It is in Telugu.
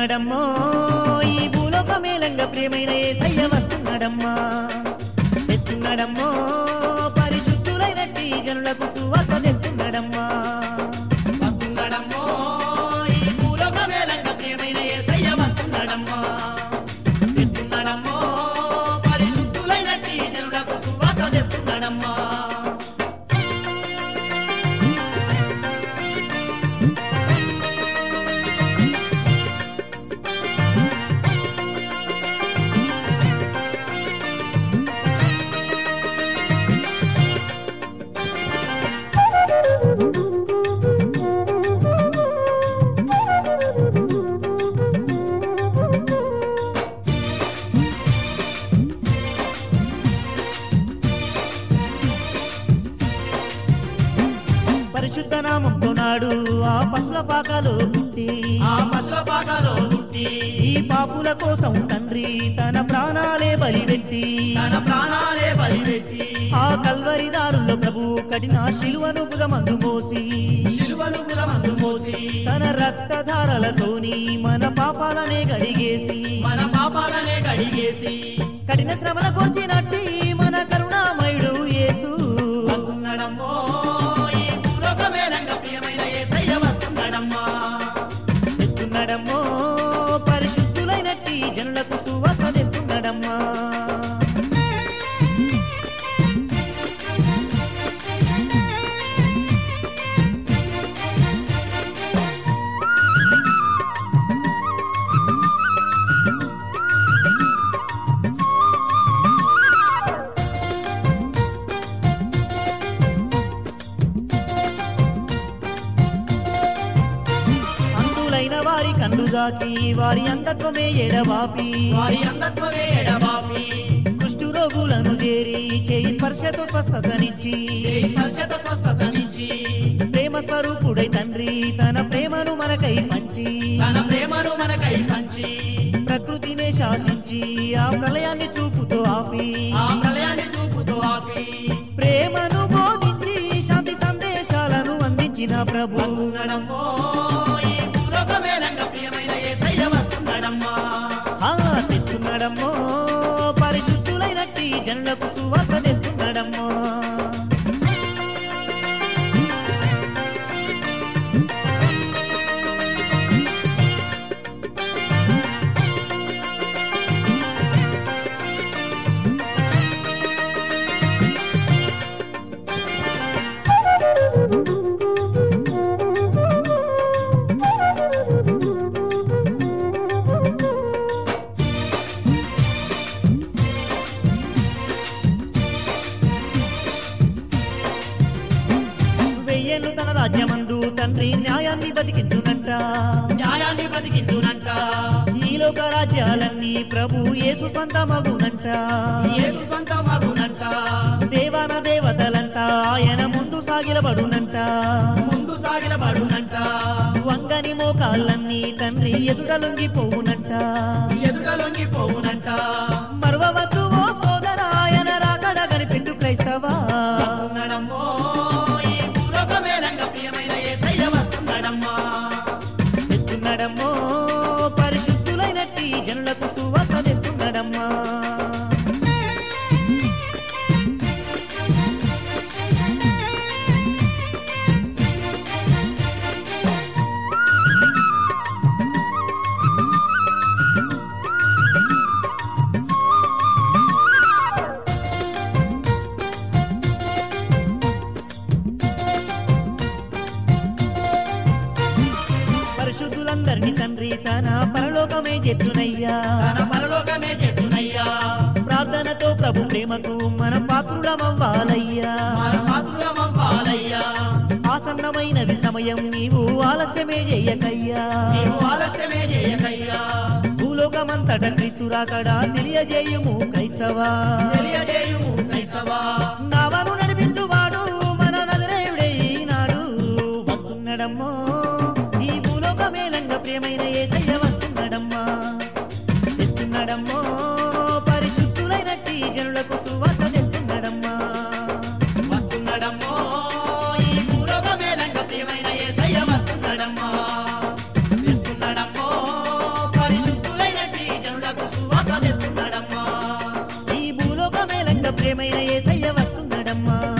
వస్తున్నాడమ్మో ఈ భూలోక మేలంగా ప్రియమైన ఏసయ్య వస్తున్నాడమ్మా తెస్తున్నాడమ్మో పరిశుద్ధులైనట్టి జనులకు సువార్త తెస్తున్నాడమ్మా వస్తున్నాడమ్మో ఈ భూలోక మేలంగా ప్రియమైన యేసయ్య వస్తున్నాడమ్మా తెస్తున్నాడమ్మో పరిశుద్ధులైనట్టి జనులకు సువార్త తెస్తున్నాడమ్మా పరిశుద్ధ నామంతో నాడు ఆ పశుల పాకాలు పుట్టి ఆ పశుల పాకలో పుట్టి ఈ పాపుల కోసం తండ్రి తన ప్రాణాలే బలిపెట్టి తన ప్రాణాలే బలిపెట్టి ఆ కల్వరి దారుల్లో ప్రభు కఠిన శిలువను భుజమందు మోసి శిలువను గులమందు మోసి తన రక్తధారలతోని మన పాపాలనే గడిగేసి మన పాపాలనే కడిగేసి కఠిన శ్రమల కోర్చినట్టి మన కరుణామయుడు యేసు వస్తున్నాడమ్మో ఈ భూలోక మేలంగా ప్రియమైన యేసయ్య వస్తున్నాడమ్మా తెస్తున్నాడమ్మో పరిశుద్ధులైనట్టి జనులకు సువార్త తెస్తున్నాడమ్మా అందులైన వారి కందుగాకి వారి అంతత్వమే ఎడబాపి వారి అంధత్వమే ఎడబాపి కుష్ఠురోగులను చేరి చేయి స్పర్శతో స్వస్థతనిచ్చి చేయి స్పర్శత స్వస్థతనిచ్చి ప్రేమ స్వరూపుడై తండ్రి తన ప్రేమను మనకై పంచి తన ప్రేమను మనకై పంచి ప్రకృతినే శాసించి ఆ ప్రళయాన్ని చూపుతో ఆపి ఆ ప్రళయాన్ని చూపుతో ఆపి ప్రేమను బోధించి శాంతి సందేశాలను అందించిన ప్రభు వస్తున్నాడమ్మో ఈ భూలోక మేలంగా ప్రియమైన యేసయ్య వస్తున్నాడమ్మా ఆ తెస్తున్నాడమ్మో పరిశుద్ధులైనట్టి జనులకు సువార్త తెస్తున్నాడమ్మో వెయ్యేళ్ళు తన రాజ్యమందు తండ్రి న్యాయాన్ని బతికించునంట న్యాయాన్ని బతికించునంట ఈ లోక రాజ్యాలన్నీ ప్రభు యేసు సొంతమగునంట యేసు సొంత మగునంట దేవాన దేవతలంతా ఆయన ముందు సాగిలబడునంట ముందు సాగిలబడునంట వంగని మోకాళ్ళన్నీ తండ్రి ఎదుట లొంగిపోవునంట ఎదుట లొంగిపోవునంట మరవవద్దు ఓ సోదర ఆయన రాకడ కనిపెట్టు క్రైస్తవా వస్తున్నాడమ్మో ఈ భూలోక మేలంగా ప్రియమైన యేసయ్య వస్తున్నాడమ్మా తెస్తున్నాడమ్మో పరిశుద్ధులైనట్టి జనులకు సువార్త తెస్తున్నాడమ్మా పరిశుద్ధులందరినీ తండ్రి తన పరలోకమే చేర్చునయ్యా తన పరలోకమే చేతునయ్యా ప్రార్థనతో ప్రభు ప్రేమకు మనం పాత్రులమవ్వాలయ్యా మన పాత్రులమవ్వాలయ్యా ఆసన్నమైనది సమయం నీవు ఆలస్యమే చేయకయ్యా నీవు ఆలస్యమే చేయకయ్యా భూలోకమంతట క్రీస్తు రాకడా తెలియజేయుము క్రైస్తవా తెలియజేయుము క్రైస్తవా నావను నడిపించువాడు మన నజరేయుడే ఈనాడు వస్తున్నాడమ్మో ఈ భూలోక మేలంగా ప్రియమైన ఏసయ్య వస్తున్నాడమ్మా తెస్తున్నాడమ్మో పరిశుద్ధులైనట్టి జనులకు సువార్త తెస్తున్నాడమ్మా వస్తున్నాడమ్మో ఈ భూలోక మేలంగా ప్రియమైన యేసయ్య వస్తున్నాడమ్మా తెస్తున్నాడమ్మో రావయ్యమ్మ